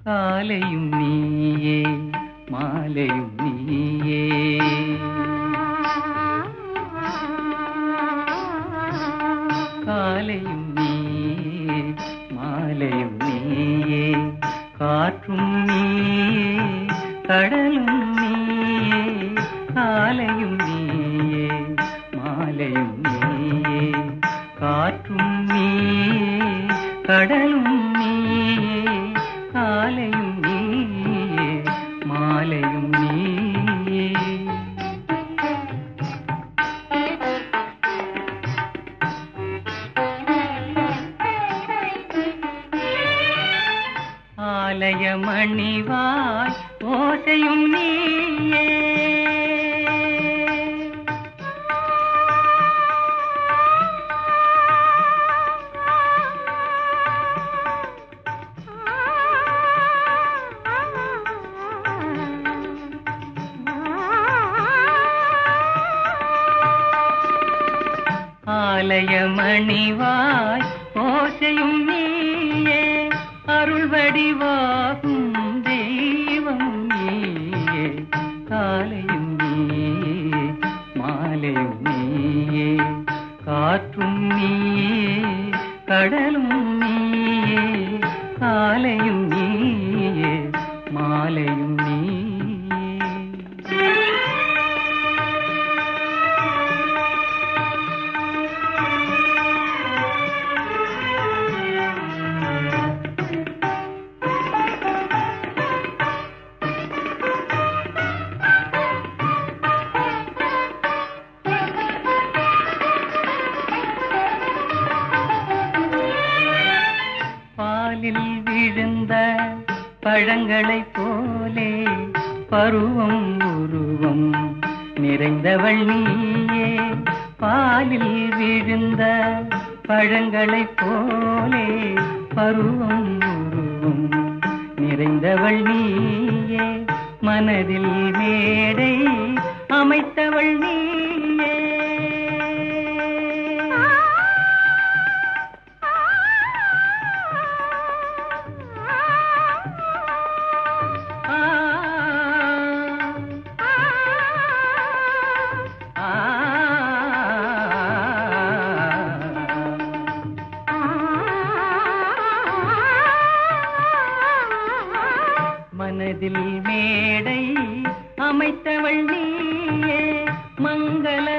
காலையும் நீயே மாலையும் நீயே காலையும் நீயே மாலையும் நீயே காற்றும் நீயே கடலும் நீயே காலையும் நீயே மாலையும் நீயே காற்றும் நீயே கடலும் நீயே காலையும் நீயே மாலையும் நீயே ஆலய மணிவாய் ஓசையும் நீயே ஆலய மணிவாய் ஓசையும் நீயே அருள் வடிவாகும் தெய்வம் நீயே காலையும் நீயே மாலையும் நீயே காற்றும் நீயே கடலும் நீயே காலையும் நீயே மாலையும் நீயே பாலில் விழுந்த பழங்களைப் போலே பருவம் உருவம் நிறைந்தவள் நீயே பாலில் விழுந்த பழங்களைப் போலே பருவம் உருவம் நிறைந்தவள் நீயே மனதில் மேடை அமைத்தவள் நீயே ஆ ஆ மனதில் மேடை அமைத்தவள் நீயே மங்கள